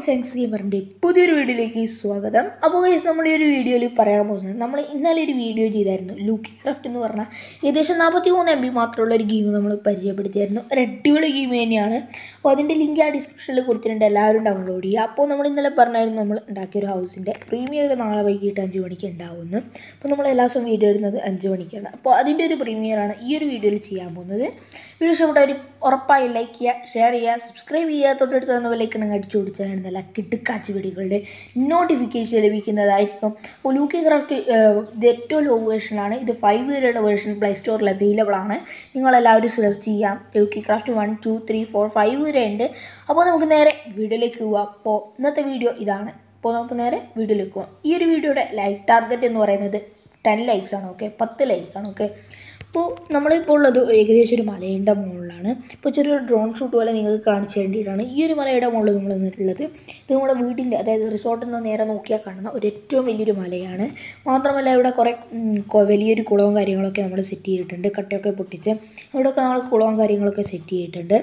sense ഗെയിമറിൻ്റെ പുതിയൊരു വീഡിയോയിലേക്ക് സ്വാഗതം അപ്പോൾ ഗൈസ് നമ്മൾ ഈ ഒരു വീഡിയോയിൽ പറയാൻ പോകുന്നത് നമ്മൾ ഇന്നലെ ഒരു വീഡിയോ ചെയ്തായിരുന്നു ലൂക്കി ക്രാഫ്റ്റ് എന്ന് പറഞ്ഞാൽ ഏകദേശം നാൽപ്പത്തി മൂന്ന് എം ബി മാത്രമുള്ള ഒരു ഗെയിം നമ്മൾ പരിചയപ്പെടുത്തിയായിരുന്നു ഒരു അടിപൊളി ഗെയിം തന്നെയാണ് അപ്പോൾ അതിൻ്റെ ലിങ്ക് ആ ഡിസ്ക്രിപ്ഷനിൽ കൊടുത്തിട്ടുണ്ട് എല്ലാവരും ഡൗൺലോഡ് ചെയ്യുക അപ്പോൾ നമ്മൾ ഇന്നലെ പറഞ്ഞായിരുന്നു നമ്മൾ ഉണ്ടാക്കിയ ഒരു ഹൗസിൻ്റെ പ്രീമിയർ നാളെ വൈകിട്ട് അഞ്ച് മണിക്ക് ഉണ്ടാവുമെന്ന് അപ്പോൾ നമ്മൾ എല്ലാ ദിവസവും വീഡിയോ ഇടുന്നത് അഞ്ച് മണിക്കാണ് അപ്പോൾ അതിൻ്റെ ഒരു പ്രീമിയറാണ് ഈ ഒരു വീഡിയോയിൽ ചെയ്യാൻ പോകുന്നത് വീഡിയോ ഇഷ്ടപ്പെട്ടവർ ഉറപ്പായി ലൈക്ക് ചെയ്യുക ഷെയർ ചെയ്യുക സബ്സ്ക്രൈബ് ചെയ്യുക തൊട്ടടുത്ത് തന്ന വിലയ്ക്കണങ്ങ് അടിച്ചു കൊടുച്ചാൽ നല്ല കിട്ടുക്കാച്ച് വീഡിയോകളുടെ നോട്ടിഫിക്കേഷൻ ലഭിക്കുന്നതായിരിക്കും അപ്പോൾ ലൂക്കി ക്രാഫ്റ്റ് ഇത് ഏറ്റവും ലോ വേർഷനാണ് ഇത് ഫൈവ് ഇയറുടെ വേർഷൻ പ്ലേ സ്റ്റോറിൽ അവൈലബിൾ ആണ് നിങ്ങളെല്ലാവരും സെർച്ച് ചെയ്യാം Lokicraft one two three four five വരെ ഉണ്ട് അപ്പോൾ നമുക്ക് നേരെ വീഡിയോയിലേക്ക് പോവാം അപ്പോൾ ഇന്നത്തെ വീഡിയോ ഇതാണ് അപ്പോൾ നമുക്ക് നേരെ വീഡിയോയിലേക്ക് പോകാം ഈ ഒരു വീഡിയോയുടെ ലൈക്ക് ടാർഗറ്റ് എന്ന് പറയുന്നത് ടെൻ ലൈക്സ് ആണ് ഓക്കെ പത്ത് ലൈക്ക് ആണ് ഓക്കെ അപ്പോൾ നമ്മളിപ്പോൾ ഉള്ളത് ഏകദേശം ഒരു മലയുടെ മുകളിലാണ് ഇപ്പോൾ ചെറിയൊരു ഡ്രോൺ ഷൂട്ട് പോലെ നിങ്ങൾക്ക് കാണിച്ചു വേണ്ടിയിട്ടാണ് ഈ ഒരു മലയുടെ മുകളിൽ നമ്മൾ നിന്നിട്ടുള്ളത് ഇത് നമ്മുടെ വീടിൻ്റെ അതായത് റിസോർട്ടിൽ നിന്ന് നേരെ നോക്കിയാൽ കാണുന്ന ഒരു ഏറ്റവും വലിയൊരു മലയാണ് മാത്രമല്ല ഇവിടെ കുറേ ഉം, കൊ- വലിയൊരു കുളവും കാര്യങ്ങളൊക്കെ നമ്മൾ സെറ്റ് ചെയ്തിട്ടുണ്ട് കട്ടയൊക്കെ പൊട്ടിച്ച് ഇവിടെയൊക്കെ നമ്മൾ കുളവും കാര്യങ്ങളൊക്കെ സെറ്റ് ചെയ്തിട്ടുണ്ട്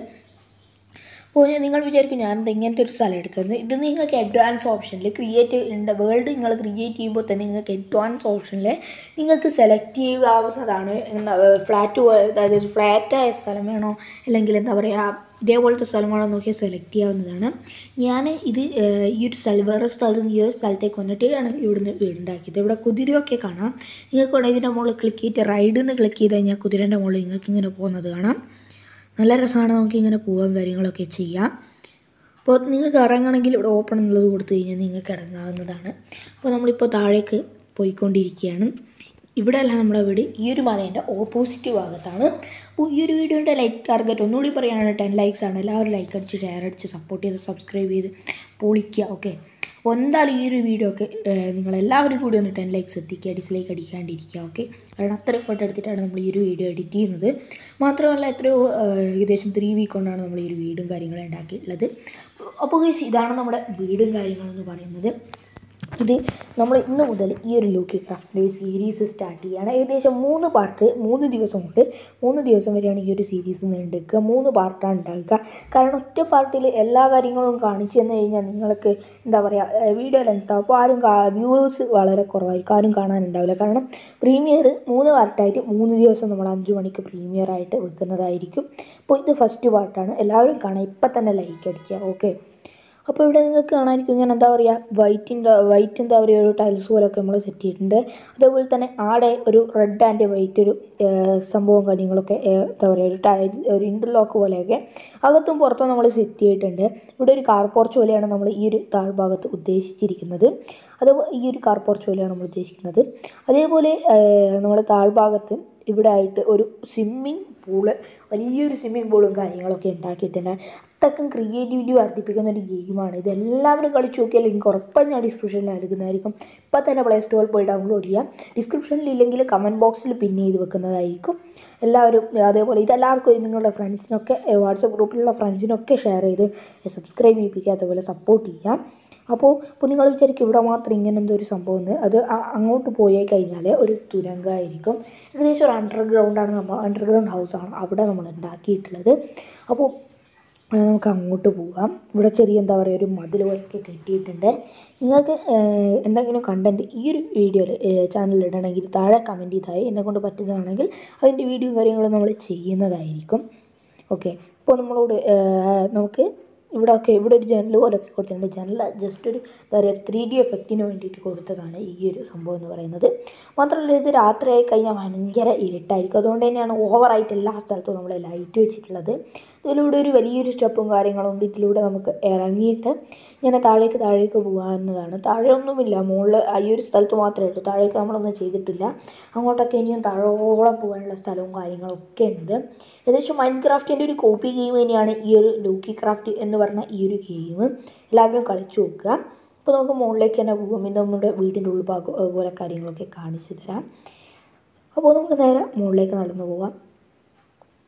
അപ്പോൾ ഞാൻ- നിങ്ങൾ വിചാരിക്കും ഞാൻ എന്താ ഇങ്ങനത്തെ ഒരു സ്ഥലം എടുത്തത് ഇത് നിങ്ങൾക്ക് അഡ്വാൻസ് ഓപ്ഷനിൽ ക്രിയേറ്റ് ഉണ്ട് വേൾഡ് നിങ്ങൾ ക്രിയേറ്റ് ചെയ്യുമ്പോൾ തന്നെ നിങ്ങൾക്ക് അഡ്വാൻസ് ഓപ്ഷനിൽ നിങ്ങൾക്ക് സെലക്ട് ചെയ്യാവുന്നതാണ് ഫ്ലാറ്റ് അതായത് ഫ്ലാറ്റായ സ്ഥലം വേണോ അല്ലെങ്കിൽ എന്താ പറയുക ഇതേപോലത്തെ സ്ഥലമാണോ നോക്കിയാൽ സെലക്ട് ചെയ്യാവുന്നതാണ് ഞാൻ ഇത് ഏഹ്, ഈ ഒരു സ്ഥലം വേറെ സ്ഥലത്ത് നിന്ന് ഈ ഒരു സ്ഥലത്തേക്ക് വന്നിട്ടാണ് ഇവിടുന്ന് വീടുണ്ടാക്കിയത് ഇവിടെ കുതിരയൊക്കെ കാണാം നിങ്ങൾക്ക് വേണമെങ്കിൽ ഇതിൻ്റെ മുകളിൽ ക്ലിക്ക് ചെയ്തിട്ട് റൈഡിൽ നിന്ന് ക്ലിക്ക് ചെയ്ത് കഴിഞ്ഞാൽ കുതിരേൻ്റെ മുകളിൽ നിങ്ങൾക്ക് ഇങ്ങനെ പോകുന്നത് കാണാം നല്ല രസമാണ് നമുക്ക് ഇങ്ങനെ പോകാൻ കാര്യങ്ങളൊക്കെ ചെയ്യാം അപ്പോൾ നിങ്ങൾക്ക് ഇറങ്ങണമെങ്കിൽ ഇവിടെ ഓപ്പൺ എന്നുള്ളത് കൊടുത്തു കഴിഞ്ഞാൽ നിങ്ങൾക്ക് ഇറങ്ങാവുന്നതാണ് അപ്പോൾ നമ്മളിപ്പോൾ താഴേക്ക് പോയിക്കൊണ്ടിരിക്കുകയാണ് ഇവിടെ അല്ല നമ്മുടെ വീട് ഈ ഒരു മലേൻ്റെ ഓപ്പോസിറ്റ് ഭാഗത്താണ് അപ്പോൾ ഈ ഒരു വീഡിയോയുടെ ലൈക്ക് ടാർഗറ്റ് ഒന്നുകൂടി പറയുകയാണ് ടെൻ ലൈക്സ് ആണ് എല്ലാവരും ലൈക്ക് അടിച്ച് ഷെയർ അടിച്ച് സപ്പോർട്ട് ചെയ്ത് സബ്സ്ക്രൈബ് ചെയ്ത് പൊളിക്കുക ഓക്കെ അപ്പോൾ എന്തായാലും ഈ ഒരു വീഡിയോ ഒക്കെ നിങ്ങൾ എല്ലാവരും കൂടി ഒന്ന് ടെൻ ലൈക്സ് എത്തിക്കുക ഡിസ്ലൈക്ക് അടിക്കാണ്ടിരിക്കുക ഓക്കെ കാരണം അത്ര എഫേർട്ട് എടുത്തിട്ടാണ് നമ്മൾ ഈ ഒരു വീഡിയോ എഡിറ്റ് ചെയ്യുന്നത് മാത്രമല്ല എത്രയോ ഏഹ്, ഏകദേശം ത്രീ വീക്ക് കൊണ്ടാണ് നമ്മൾ ഈ ഒരു വീടും കാര്യങ്ങളും ഉണ്ടാക്കിയിട്ടുള്ളത് അപ്പോൾ guys, ഇതാണ് നമ്മുടെ വീടും കാര്യങ്ങളെന്ന് പറയുന്നത് ഇത് നമ്മൾ ഇന്ന് മുതൽ ഈ ഒരു ലൂക്കി ക്രാഫ്റ്റിൻ്റെ ഒരു സീരീസ് സ്റ്റാർട്ട് ചെയ്യുകയാണ് ഏകദേശം മൂന്ന് പാർട്ട് മൂന്ന് ദിവസം കൊണ്ട് മൂന്ന് ദിവസം വരെയാണ് ഈ ഒരു സീരീസ് നീണ്ടെടുക്കുക മൂന്ന് പാർട്ടാണ് ഉണ്ടാക്കുക കാരണം ഒറ്റ പാർട്ടിൽ എല്ലാ കാര്യങ്ങളും കാണിച്ചു തന്നു കഴിഞ്ഞാൽ നിങ്ങൾക്ക് എന്താ പറയുക വീഡിയോ ലെങ്ത് അപ്പോൾ ആരും വ്യൂവേഴ്സ് വളരെ കുറവായിരിക്കും ആരും കാണാനുണ്ടാവില്ല കാരണം പ്രീമിയർ മൂന്ന് പാർട്ടായിട്ട് മൂന്ന് ദിവസം നമ്മൾ അഞ്ച് മണിക്ക് പ്രീമിയർ ആയിട്ട് വെക്കുന്നതായിരിക്കും അപ്പോൾ ഇത് ഫസ്റ്റ് പാർട്ടാണ് എല്ലാവരും കാണാം ഇപ്പം തന്നെ ലൈക്ക് അടിക്കുക ഓക്കെ അപ്പോൾ ഇവിടെ നിങ്ങൾക്ക് കാണാമായിരിക്കും ഇങ്ങനെ എന്താ പറയുക വൈറ്റിൻ്റെ വൈറ്റ് എന്താ പറയുക ഒരു ടൈൽസ് പോലൊക്കെ നമ്മൾ സെറ്റ് ചെയ്തിട്ടുണ്ട് അതേപോലെ തന്നെ ആടെ ഒരു റെഡ് ആൻഡ് വൈറ്റ് ഒരു ഏഹ്, സംഭവം കാര്യങ്ങളൊക്കെ ഏഹ്, എന്താ പറയുക ഒരു ടൈൽ ഒരു ഇൻ്റർലോക്ക് പോലെയൊക്കെ അകത്തും പുറത്തും നമ്മൾ സെറ്റ് ചെയ്തിട്ടുണ്ട് ഇവിടെ ഒരു കാർ പോർച്ച് പോലെയാണ് നമ്മൾ ഈ ഒരു താഴ്ഭാഗത്ത് ഉദ്ദേശിച്ചിരിക്കുന്നത് അത് ഈ ഒരു കാർ പോർച്ച് പോലെയാണ് നമ്മൾ ഉദ്ദേശിക്കുന്നത് അതേപോലെ നമ്മുടെ താഴ്ഭാഗത്ത് ഇവിടെ ആയിട്ട് ഒരു സ്വിമ്മിങ് പൂള് വലിയൊരു സ്വിമ്മിങ് പൂളും കാര്യങ്ങളൊക്കെ ഉണ്ടാക്കിയിട്ടുണ്ട് അത്രക്കും ക്രിയേറ്റിവിറ്റി വർദ്ധിപ്പിക്കുന്ന ഒരു ഗെയിമാണ് ഇത് എല്ലാവരും കളിച്ച് നോക്കിയാൽ ലിങ്ക് ഉറപ്പായും ഞാൻ ഡിസ്ക്രിപ്ഷനിൽ നൽകുന്നതായിരിക്കും ഇപ്പം തന്നെ പ്ലേ സ്റ്റോറിൽ പോയി ഡൗൺലോഡ് ചെയ്യാം ഡിസ്ക്രിപ്ഷനിൽ ഇല്ലെങ്കിൽ കമൻറ്റ് ബോക്സിൽ പിൻ ചെയ്ത് വെക്കുന്നതായിരിക്കും എല്ലാവരും അതേപോലെ ഇതെല്ലാവർക്കും നിങ്ങളുടെ ഫ്രണ്ട്സിനൊക്കെ വാട്സപ്പ് ഗ്രൂപ്പിലുള്ള ഫ്രണ്ട്സിനൊക്കെ ഷെയർ ചെയ്ത് സബ്സ്ക്രൈബ് ചെയ്യിപ്പിക്കുക അതുപോലെ സപ്പോർട്ട് ചെയ്യാം അപ്പോൾ ഇപ്പോൾ നിങ്ങൾ വിചാരിക്കും ഇവിടെ മാത്രം ഇങ്ങനെ എന്തോ ഒരു സംഭവം ഉണ്ട് അത് അ- അങ്ങോട്ട് പോയി കഴിഞ്ഞാൽ ഒരു തുരങ്കമായിരിക്കും ഏകദേശം ഒരു അണ്ടർഗ്രൗണ്ടാണ് നമ്മൾ അണ്ടർഗ്രൗണ്ട് ഹൗസാണ് അവിടെ നമ്മൾ ഉണ്ടാക്കിയിട്ടുള്ളത് അപ്പോൾ ആ, നമുക്ക് അങ്ങോട്ട് പോകാം ഇവിടെ ചെറിയ എന്താ പറയുക ഒരു മതിൽ പോലെയൊക്കെ കെട്ടിയിട്ടുണ്ട് നിങ്ങൾക്ക് ഏഹ്, എന്തെങ്കിലും കണ്ടൻറ്റ് ഈ ഒരു വീഡിയോയിൽ ചാനലിൽ ഇടണമെങ്കിൽ താഴെ കമൻറ്റ് ചെയ്തായി എന്നെ കൊണ്ട് പറ്റുന്നതാണെങ്കിൽ അതിൻ്റെ വീഡിയോ കാര്യങ്ങളും നമ്മൾ ചെയ്യുന്നതായിരിക്കും ഓക്കെ ഇപ്പോൾ നമ്മളോട് ഏഹ്, നമുക്ക് ഇവിടെ ഒക്കെ ഇവിടെ ഒരു ജനൽ പോലെയൊക്കെ കൊടുത്തിട്ടുണ്ട് ജനൽ ജസ്റ്റ് ഒരു എന്താ പറയുക ത്രീ ഡി എഫക്റ്റിന് വേണ്ടിയിട്ട് കൊടുത്തതാണ് ഈ ഒരു സംഭവം എന്ന് പറയുന്നത് മാത്രമല്ല ഇത് രാത്രിയായി കഴിഞ്ഞാൽ ഭയങ്കര ഇരുട്ടായിരിക്കും അതുകൊണ്ട് തന്നെയാണ് ഓവറായിട്ട് എല്ലാ സ്ഥലത്തും നമ്മൾ ലൈറ്റ് വെച്ചിട്ടുള്ളത് ഇതിലൂടെ ഒരു വലിയൊരു സ്റ്റെപ്പും കാര്യങ്ങളും ഉണ്ട് ഇതിലൂടെ നമുക്ക് ഇറങ്ങിയിട്ട് ഇങ്ങനെ താഴേക്ക് താഴേക്ക് പോകാവുന്നതാണ് താഴെ ഒന്നുമില്ല മുകളിൽ ഈ ഒരു സ്ഥലത്ത് മാത്രമേ ഉള്ളൂ താഴേക്ക് നമ്മളൊന്നും ചെയ്തിട്ടില്ല അങ്ങോട്ടൊക്കെ ഇനിയും താഴോളം പോകാനുള്ള സ്ഥലവും കാര്യങ്ങളും ഒക്കെ ഉണ്ട് ഏകദേശം മൈൻഡ് ക്രാഫ്റ്റിൻ്റെ ഒരു കോപ്പി ഗെയിം തന്നെയാണ് ഈ ഒരു ലൂക്കി ക്രാഫ്റ്റ് എന്ന് പറഞ്ഞ ഈ ഒരു ഗെയിം എല്ലാവരും കളിച്ചു നോക്കുക അപ്പോൾ നമുക്ക് മുകളിലേക്ക് തന്നെ പോകാം പിന്നെ നമ്മുടെ വീടിൻ്റെ ഉൾഭാഗം അതുപോലെ കാര്യങ്ങളൊക്കെ കാണിച്ചു തരാം അപ്പോൾ നമുക്ക് നേരെ മുകളിലേക്ക് നടന്നു പോകാം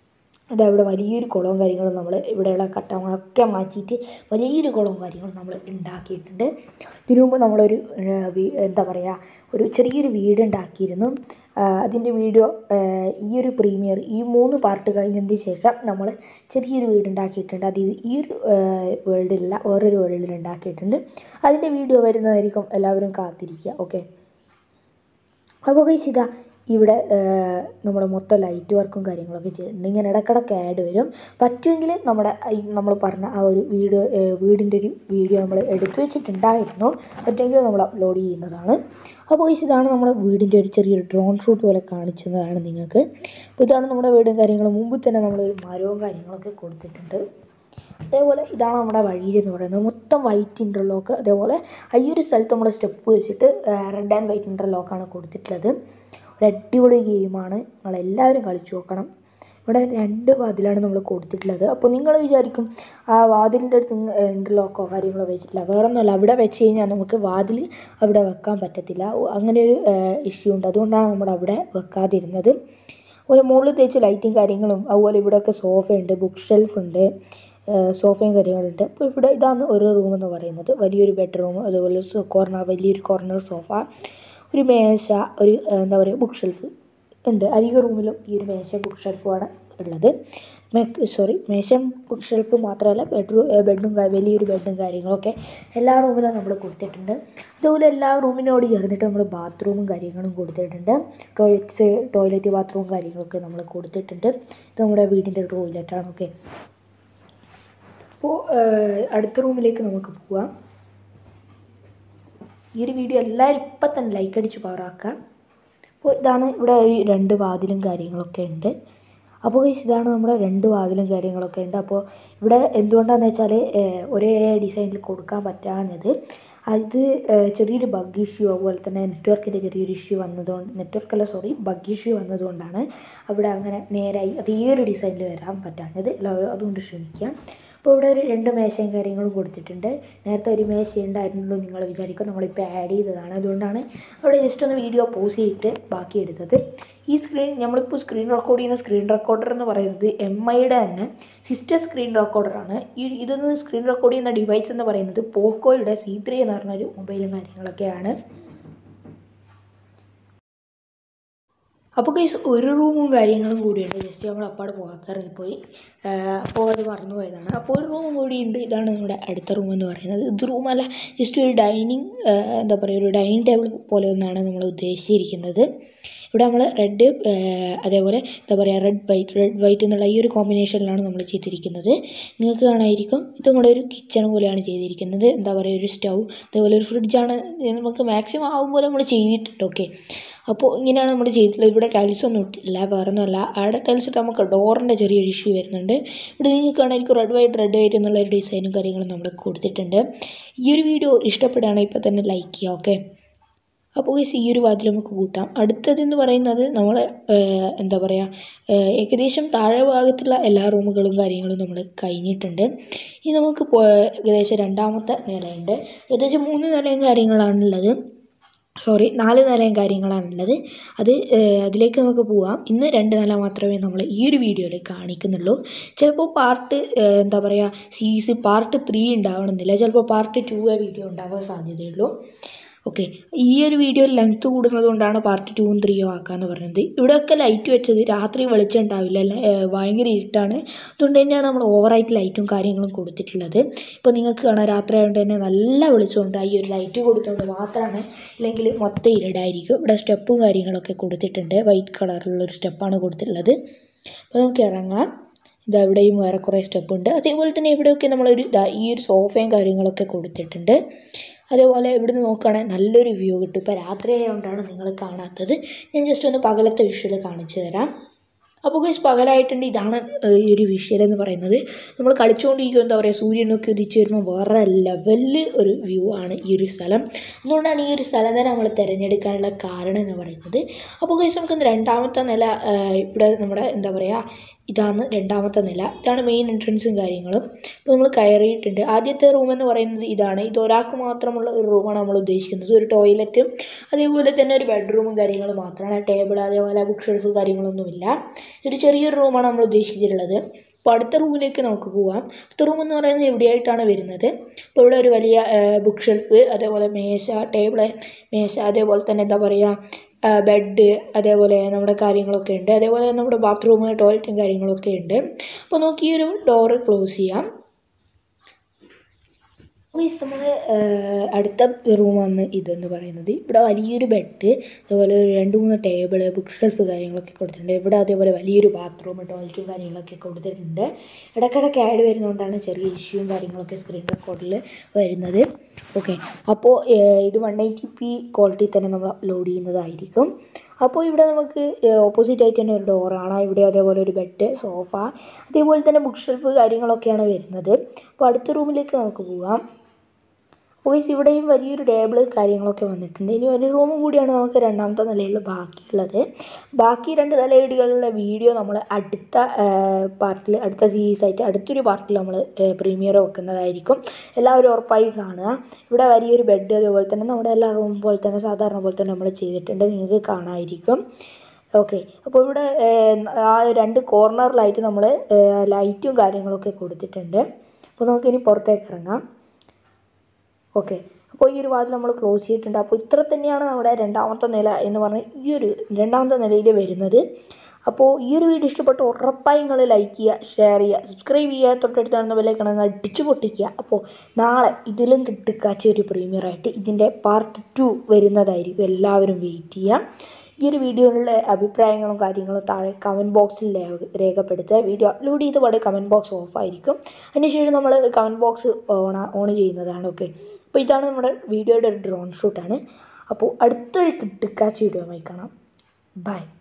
ഇതാ ഇവിടെ വലിയൊരു കുളവും കാര്യങ്ങളും നമ്മൾ ഇവിടെയുള്ള കട്ടമൊക്കെ മാറ്റിയിട്ട് വലിയൊരു കുളവും കാര്യങ്ങളും നമ്മൾ ഉണ്ടാക്കിയിട്ടുണ്ട് ഇതിനു മുമ്പ് നമ്മളൊരു ഏഹ്, വീ- എന്താ പറയുക ഒരു ചെറിയൊരു വീട് ഉണ്ടാക്കിയിരുന്നു അതിൻ്റെ വീഡിയോ ഈ ഒരു പ്രീമിയർ ഈ മൂന്ന് പാർട്ട് കഴിഞ്ഞതിന് ശേഷം നമ്മൾ ചെറിയൊരു വീട് ഉണ്ടാക്കിയിട്ടുണ്ട് അത് ഇത് ഈ ഒരു വേൾഡിലല്ല വേറൊരു വേൾഡിൽ ഉണ്ടാക്കിയിട്ടുണ്ട് അതിൻ്റെ വീഡിയോ വരുന്നതായിരിക്കും എല്ലാവരും കാത്തിരിക്കുക ഓക്കെ അപ്പോൾ ഗൈസ് ഇതാ ഇവിടെ നമ്മുടെ മൊത്തം ലൈറ്റ് വർക്കും കാര്യങ്ങളൊക്കെ ചെയ്തിട്ടുണ്ട് ഇങ്ങനെ ഇടക്കിടക്ക് ആഡ് വരും പറ്റുമെങ്കിൽ നമ്മുടെ ഈ നമ്മൾ പറഞ്ഞ ആ ഒരു വീഡിയോ വീടിൻ്റെ ഒരു വീഡിയോ നമ്മൾ എടുത്തു വെച്ചിട്ടുണ്ടായിരുന്നു പറ്റുമെങ്കിൽ നമ്മൾ അപ്ലോഡ് ചെയ്യുന്നതാണ് അപ്പോൾ ഗൈസ് ഇതാണ് നമ്മുടെ വീടിൻ്റെ ഒരു ചെറിയൊരു ഡ്രോൺ ഷൂട്ട് പോലെ കാണിച്ചതാണ് നിങ്ങൾക്ക് അപ്പോൾ ഇതാണ് നമ്മുടെ വീടും കാര്യങ്ങളും മുമ്പ് തന്നെ നമ്മളൊരു മരവും കാര്യങ്ങളൊക്കെ കൊടുത്തിട്ടുണ്ട് അതേപോലെ ഇതാണ് നമ്മുടെ വഴി എന്ന് പറയുന്നത് മൊത്തം വൈറ്റ് ഇൻ്റർലോക്ക് അതേപോലെ ഈ ഒരു സ്ഥലത്ത് നമ്മൾ സ്റ്റെപ്പ് വെച്ചിട്ട് റെഡ് ആൻഡ് വൈറ്റ് ഇൻ്റർലോക്കാണ് കൊടുത്തിട്ടുള്ളത് ഒരു അടിപൊളി ഗെയിമാണ് നിങ്ങളെല്ലാവരും കളിച്ചു നോക്കണം ഇവിടെ രണ്ട് വാതിലാണ് നമ്മൾ കൊടുത്തിട്ടുള്ളത് അപ്പോൾ നിങ്ങൾ വിചാരിക്കും ആ വാതിലിൻ്റെ അടുത്ത് ഇൻ്റർലോക്കോ കാര്യങ്ങളോ വെച്ചിട്ടില്ല വേറെ ഒന്നുമല്ല അവിടെ വെച്ച് കഴിഞ്ഞാൽ നമുക്ക് വാതിൽ അവിടെ വെക്കാൻ പറ്റത്തില്ല ഓ, അങ്ങനെ ഒരു ഇഷ്യൂ ഉണ്ട് അതുകൊണ്ടാണ് നമ്മൾ അവിടെ വെക്കാതിരുന്നത് അതുപോലെ മുകളിൽ തേച്ച് ലൈറ്റും കാര്യങ്ങളും അതുപോലെ ഇവിടെയൊക്കെ സോഫയുണ്ട് ബുക്ക് ഷെൽഫ് ഉണ്ട് ഏഹ് സോഫയും കാര്യങ്ങളുണ്ട് അപ്പോൾ ഇവിടെ ഇതാണ് ഒരു റൂം എന്ന് പറയുന്നത് വലിയൊരു ബെഡ്റൂം അതുപോലെ കോർണർ വലിയൊരു കോർണർ സോഫ ഒരു മേശ ഒരു ഏഹ് എന്താ പറയുക ബുക്ക് ഷെൽഫ് ഉണ്ട് അധിക റൂമിലും ഈ ഒരു മേശ ബുക്ക് ഷെൽഫുമാണ് ഉള്ളത് സോറി മേശയും ബുക്ക് ഷെൽഫ് മാത്രമല്ല ബെഡ്റൂം ബെഡും വലിയൊരു ബെഡും കാര്യങ്ങളൊക്കെ എല്ലാ റൂമിലും നമ്മൾ കൊടുത്തിട്ടുണ്ട് അതുപോലെ എല്ലാ റൂമിനോട് ചേർന്നിട്ട് നമ്മൾ ബാത്റൂമും കാര്യങ്ങളും കൊടുത്തിട്ടുണ്ട് ടോയ്ലറ്റ്സ് ടോയ്ലറ്റ് ബാത്റൂമും കാര്യങ്ങളൊക്കെ നമ്മൾ കൊടുത്തിട്ടുണ്ട് ഇത് നമ്മുടെ വീടിൻ്റെ ടോയ്ലറ്റാണ് ഓക്കെ അപ്പോൾ അടുത്ത റൂമിലേക്ക് നമുക്ക് പോവാം ഈ ഒരു വീഡിയോ എല്ലാവരും ഇപ്പം തന്നെ ലൈക്ക് അടിച്ച് പവറാക്കാം അപ്പോൾ ഇതാണ് ഇവിടെ ഈ രണ്ട് വാതിലും കാര്യങ്ങളൊക്കെ ഉണ്ട് അപ്പോൾ ഗൈസ് ഇതാണ് നമ്മുടെ രണ്ട് വാതിലും കാര്യങ്ങളൊക്കെ ഉണ്ട് അപ്പോൾ ഇവിടെ എന്തുകൊണ്ടാണെന്ന് വെച്ചാൽ ഏഹ്, ഒരേ ഡിസൈനിൽ കൊടുക്കാൻ പറ്റാഞ്ഞത് അത് ഏഹ്, ചെറിയൊരു ബഗ് ഇഷ്യൂ അതുപോലെ തന്നെ നെറ്റ്വർക്കിൻ്റെ ചെറിയൊരു ഇഷ്യൂ വന്നതുകൊണ്ട് നെറ്റ്വർക്കല്ല സോറി ബഗ് ഇഷ്യൂ വന്നതുകൊണ്ടാണ് അവിടെ അങ്ങനെ നേരായി അതേ ഒരു ഡിസൈനിൽ വരാൻ പറ്റാഞ്ഞത് എല്ലാവരും അതുകൊണ്ട് ക്ഷമിക്കാം അപ്പോൾ ഇവിടെ ഒരു രണ്ട് മേശയും കാര്യങ്ങളും കൊടുത്തിട്ടുണ്ട് നേരത്തെ ഒരു മേശ ഉണ്ടായിരുന്നുള്ളൂ നിങ്ങൾ വിചാരിക്കും നമ്മളിപ്പോൾ ആഡ് ചെയ്തതാണ് അതുകൊണ്ടാണ് അവിടെ ജസ്റ്റ് ഒന്ന് വീഡിയോ പോസ് ചെയ്തിട്ട് ബാക്കി എടുത്തത് ഈ സ്ക്രീൻ നമ്മളിപ്പോൾ സ്ക്രീൻ റെക്കോർഡ് ചെയ്യുന്ന സ്ക്രീൻ റെക്കോർഡർ എന്ന് പറയുന്നത് എം ഐയുടെ തന്നെ സിസ്റ്റർ സ്ക്രീൻ റെക്കോർഡറാണ് ഈ ഇതൊന്ന് സ്ക്രീൻ റെക്കോർഡ് ചെയ്യുന്ന ഡിവൈസ് എന്ന് പറയുന്നത് പോക്കോയുടെ സി ത്രീ എന്ന് പറഞ്ഞൊരു മൊബൈലും കാര്യങ്ങളൊക്കെയാണ് അപ്പോൾ കേസ് ഒരു റൂമും കാര്യങ്ങളും കൂടിയുണ്ട് ജസ്റ്റ് നമ്മൾ അപ്പാട് പുറത്തിറങ്ങിപ്പോയി അപ്പോൾ അത് മറന്നു പോയതാണ് അപ്പോൾ ഒരു റൂമും കൂടിയുണ്ട് ഇതാണ് നമ്മുടെ അടുത്ത റൂം എന്ന് പറയുന്നത് ഇത് റൂമല്ല ജസ്റ്റ് ഒരു ഡൈനിങ് എന്താ പറയുക ഒരു ഡൈനിങ് ടേബിൾ പോലെ ഒന്നാണ് നമ്മൾ ഉദ്ദേശിച്ചിരിക്കുന്നത് ഇവിടെ നമ്മൾ റെഡ് അതേപോലെ എന്താ പറയുക റെഡ് വൈറ്റ് റെഡ് വൈറ്റ് എന്നുള്ള ഈ ഒരു കോമ്പിനേഷനിലാണ് നമ്മൾ ചെയ്തിരിക്കുന്നത് നിങ്ങൾക്ക് കാണാമായിരിക്കും ഇത് നമ്മുടെ ഒരു കിച്ചൺ പോലെയാണ് ചെയ്തിരിക്കുന്നത് എന്താ പറയുക ഒരു സ്റ്റൗ അതേപോലെ ഒരു ഫ്രിഡ്ജാണ് നമുക്ക് മാക്സിമം ആകുമ്പോൾ നമ്മൾ ചെയ്തിട്ടുണ്ട് ഓക്കെ അപ്പോൾ ഇങ്ങനെയാണ് നമ്മൾ ചെയ്തിട്ടുള്ളത് ഇവിടെ ടൈൽസ് ഒന്നും ഇട്ടില്ല വേറെ ഒന്നുമല്ല അവിടെ ടൈൽസ് ഇട്ട് നമുക്ക് ഡോറിൻ്റെ ചെറിയൊരു ഇഷ്യൂ വരുന്നുണ്ട് ഇവിടെ നിങ്ങൾക്ക് കാണാമായിരിക്കും റെഡ് വൈറ്റ് റെഡ് വൈറ്റ് എന്നുള്ള ഒരു ഡിസൈനും കാര്യങ്ങളും നമ്മൾ കൊടുത്തിട്ടുണ്ട് ഈ ഒരു വീഡിയോ ഇഷ്ടപ്പെടുകയാണെങ്കിൽ ഇപ്പോൾ തന്നെ ലൈക്ക് ചെയ്യുക ഓക്കെ അപ്പോൾ ഈ ഈ ഒരു വാതിൽ നമുക്ക് കൂട്ടാം അടുത്തതെന്ന് പറയുന്നത് നമ്മൾ എന്താ പറയുക ഏഹ് ഏകദേശം താഴെ ഭാഗത്തുള്ള എല്ലാ റൂമുകളും കാര്യങ്ങളും നമ്മൾ കഴിഞ്ഞിട്ടുണ്ട് ഇനി നമുക്ക് പോ- ഏകദേശം രണ്ടാമത്തെ നിലയുണ്ട് ഏകദേശം മൂന്ന് നിലയും കാര്യങ്ങളാണുള്ളത് സോറി നാല് നിലയും കാര്യങ്ങളാണുള്ളത് അത് ഏഹ്, അതിലേക്ക് നമുക്ക് പോവാം ഇന്ന് രണ്ട് നില മാത്രമേ നമ്മൾ ഈ ഒരു വീഡിയോയിൽ കാണിക്കുന്നുള്ളൂ ചിലപ്പോൾ പാർട്ട് എന്താ പറയുക സീരീസ് പാർട്ട് ത്രീ ഉണ്ടാവണമെന്നില്ല ചിലപ്പോൾ പാർട്ട് ടു വീഡിയോ ഉണ്ടാവാൻ സാധ്യതയുള്ളൂ ഓക്കെ ഈ ഒരു വീഡിയോ ലെങ്ത്ത് കൂടുന്നത് കൊണ്ടാണ് പാർട്ട് ടൂവും ത്രീയോ ആക്കാമെന്ന് പറയുന്നത് ഇവിടെയൊക്കെ ലൈറ്റ് വെച്ചത് രാത്രി വെളിച്ചം ഉണ്ടാവില്ല ല- ഏഹ് ഭയങ്കര ഇരുട്ടാണ് അതുകൊണ്ട് തന്നെയാണ് നമ്മൾ ഓവറായിട്ട് ലൈറ്റും കാര്യങ്ങളും കൊടുത്തിട്ടുള്ളത് ഇപ്പോൾ നിങ്ങൾക്ക് കാണാം രാത്രി ആയതുകൊണ്ട് തന്നെ നല്ല വെളിച്ചമുണ്ട് ഈ ഒരു ലൈറ്റ് കൊടുത്തുകൊണ്ട് മാത്രമാണ് ഇല്ലെങ്കിൽ മൊത്തം ഇരുടായിരിക്കും ഇവിടെ സ്റ്റെപ്പും കാര്യങ്ങളൊക്കെ കൊടുത്തിട്ടുണ്ട് വൈറ്റ് കളറിലുള്ളൊരു സ്റ്റെപ്പാണ് കൊടുത്തിട്ടുള്ളത് അപ്പോൾ നമുക്ക് ഇറങ്ങാം ഇതാ ഇവിടെയും വേറെ കുറേ സ്റ്റെപ്പ് ഉണ്ട് അതേപോലെ തന്നെ ഇവിടെയൊക്കെ നമ്മളൊരു ദാ ഈ ഒരു സോഫയും കാര്യങ്ങളൊക്കെ കൊടുത്തിട്ടുണ്ട് അതേപോലെ ഇവിടുന്ന് നോക്കുകയാണെങ്കിൽ നല്ലൊരു വ്യൂ കിട്ടും ഇപ്പോൾ രാത്രി ആയതുകൊണ്ടാണ് നിങ്ങൾ കാണാത്തത് ഞാൻ ജസ്റ്റ് ഒന്ന് പകലത്തെ വിഷ്വൽ കാണിച്ചു തരാം അപ്പോൾ ഗൈസ് പകലായിട്ടുണ്ട് ഇതാണ് ഏഹ്, ഈ ഒരു വിഷ്വൽ എന്ന് പറയുന്നത് നമ്മൾ കളിച്ചുകൊണ്ടിരിക്കുക എന്താ പറയുക സൂര്യനൊക്കെ ഉദിച്ച് വരുമ്പോൾ വേറെ ലെവലിൽ ഒരു വ്യൂ ആണ് ഈ ഒരു സ്ഥലം അതുകൊണ്ടാണ് ഈ ഒരു സ്ഥലം തന്നെ നമ്മൾ തിരഞ്ഞെടുക്കാനുള്ള കാരണം എന്ന് പറയുന്നത് അപ്പോൾ ഗൈസ് നമുക്ക് രണ്ടാമത്തെ നില ഏഹ്, ഇവിടെ നമ്മുടെ എന്താ പറയുക ഇതാണ് രണ്ടാമത്തെ നില ഇതാണ് മെയിൻ എൻട്രൻസും കാര്യങ്ങളും ഇപ്പോൾ നമ്മൾ കയറിയിട്ടുണ്ട് ആദ്യത്തെ റൂം എന്ന് പറയുന്നത് ഇതാണ് ഇത് ഒരാൾക്ക് മാത്രമുള്ള ഒരു റൂമാണ് നമ്മൾ ഉദ്ദേശിക്കുന്നത് ഒരു ടോയ്ലറ്റും അതേപോലെ തന്നെ ഒരു ബെഡ്റൂമും കാര്യങ്ങളും മാത്രമാണ് ടേബിൾ അതേപോലെ ബുക്ക് ഷെൽഫ് കാര്യങ്ങളൊന്നുമില്ല ഒരു ചെറിയൊരു റൂമാണ് നമ്മൾ ഉദ്ദേശിച്ചിട്ടുള്ളത് അപ്പോൾ അടുത്ത റൂമിലേക്ക് നമുക്ക് പോകാം അടുത്ത റൂം എന്ന് പറയുന്നത് എവിടെയായിട്ടാണ് വരുന്നത് അപ്പോൾ ഇവിടെ ഒരു വലിയ ബുക്ക് ഷെൽഫ് അതേപോലെ മേശ ടേബിള് മേശ അതേപോലെ തന്നെ എന്താ പറയുക ബെഡ് അതേപോലെ നമ്മുടെ കാര്യങ്ങളൊക്കെ ഉണ്ട് അതേപോലെ നമ്മുടെ ബാത്റൂം ടോയ്ലറ്റും കാര്യങ്ങളൊക്കെ ഉണ്ട് അപ്പോൾ നമുക്ക് ഈ ഒരു ഡോറ് ക്ലോസ് ചെയ്യാം ഗൈസ് നമ്മൾ അടുത്ത റൂമാണ് ഇതെന്ന് പറയുന്നത് ഇവിടെ വലിയൊരു ബെഡ് അതുപോലെ ഒരു രണ്ട് മൂന്ന് ടേബിൾ ബുക്ക് ഷെൽഫ് കാര്യങ്ങളൊക്കെ കൊടുത്തിട്ടുണ്ട് ഇവിടെ അതേപോലെ വലിയൊരു ബാത്റൂം ടോയ്ലറ്റും കാര്യങ്ങളൊക്കെ കൊടുത്തിട്ടുണ്ട് ഇടയ്ക്കിടയ്ക്ക് ആഡ് വരുന്നതുകൊണ്ടാണ് ചെറിയ ഇഷ്യൂവും കാര്യങ്ങളൊക്കെ സ്ക്രീൻ റെക്കോർഡിൽ വരുന്നത് ഓക്കെ അപ്പോൾ ഇത് വൺ എയ്റ്റി പി ക്വാളിറ്റി തന്നെ നമ്മൾ അപ്ലോഡ് ചെയ്യുന്നതായിരിക്കും അപ്പോൾ ഇവിടെ നമുക്ക് ഓപ്പോസിറ്റ് ആയിട്ട് തന്നെ ഒരു ഡോറാണ് ഇവിടെ അതേപോലെ ഒരു ബെഡ് സോഫ അതേപോലെ തന്നെ ബുക്ക് ഷെൽഫ് കാര്യങ്ങളൊക്കെയാണ് വരുന്നത് അപ്പോൾ അടുത്ത റൂമിലേക്ക് നമുക്ക് പോകാം ഓയിസ് ഇവിടെയും വലിയൊരു ടേബിൾ കാര്യങ്ങളൊക്കെ വന്നിട്ടുണ്ട് ഇനി ഒരു റൂമും കൂടിയാണ് നമുക്ക് രണ്ടാമത്തെ നിലയിൽ ബാക്കിയുള്ളത് ബാക്കി രണ്ട് നിലയിടുകളുടെ വീഡിയോ നമ്മൾ അടുത്ത പാർട്ടിൽ അടുത്ത സീരീസ് ആയിട്ട് അടുത്തൊരു പാർട്ടിൽ നമ്മൾ പ്രീമിയർ വെക്കുന്നതായിരിക്കും എല്ലാവരും ഉറപ്പായി കാണുക ഇവിടെ വലിയൊരു ബെഡ് അതേപോലെ തന്നെ നമ്മുടെ എല്ലാ റൂം പോലെ തന്നെ സാധാരണ പോലെ തന്നെ നമ്മൾ ചെയ്തിട്ടുണ്ട് നിങ്ങൾക്ക് കാണാമായിരിക്കും ഓക്കെ അപ്പോൾ ഇവിടെ ആ രണ്ട് കോർണറിലായിട്ട് നമ്മൾ ലൈറ്റും കാര്യങ്ങളൊക്കെ കൊടുത്തിട്ടുണ്ട് അപ്പോൾ നമുക്കിനി പുറത്തേക്ക് ഇറങ്ങാം ഓക്കെ അപ്പോൾ ഈ ഒരു വാതിൽ നമ്മൾ ക്ലോസ് ചെയ്തിട്ടുണ്ട് അപ്പോൾ ഇത്ര തന്നെയാണ് നമ്മുടെ രണ്ടാമത്തെ നില എന്ന് പറഞ്ഞ ഈ ഒരു രണ്ടാമത്തെ നിലയിൽ വരുന്നത് അപ്പോൾ ഈ ഒരു വീഡിയോ ഇഷ്ടപ്പെട്ട് ഉറപ്പായി നിങ്ങൾ ലൈക്ക് ചെയ്യുക ഷെയർ ചെയ്യുക സബ്സ്ക്രൈബ് ചെയ്യുക തൊട്ടടുത്ത് കാണുന്ന വിലക്കണം അടിച്ചു പൊട്ടിക്കുക അപ്പോൾ നാളെ ഇതിലും കിട്ടിക്കാച്ച ഒരു പ്രീമിയറായിട്ട് ഇതിൻ്റെ പാർട്ട് ടു വരുന്നതായിരിക്കും എല്ലാവരും വെയിറ്റ് ചെയ്യാം ഈ ഒരു വീഡിയോയിലുള്ള അഭിപ്രായങ്ങളും കാര്യങ്ങളും താഴെ കമൻറ്റ് ബോക്സിൽ രേഖപ്പെടുത്തുക വീഡിയോ അപ്ലോഡ് ചെയ്ത പാടെ കമൻറ്റ് ബോക്സ് ഓഫ് ആയിരിക്കും അതിനുശേഷം നമ്മൾ കമൻറ്റ് ബോക്സ് ഓൺ ഓൺ ചെയ്യുന്നതാണ് ഓക്കെ അപ്പോൾ ഇതാണ് നമ്മുടെ വീഡിയോയുടെ ഒരു ഡ്രോൺ ഷൂട്ടാണ് അപ്പോൾ അടുത്തൊരു കിട്ടിക്കാച്ച് വീഡിയോ കാണാം ബൈ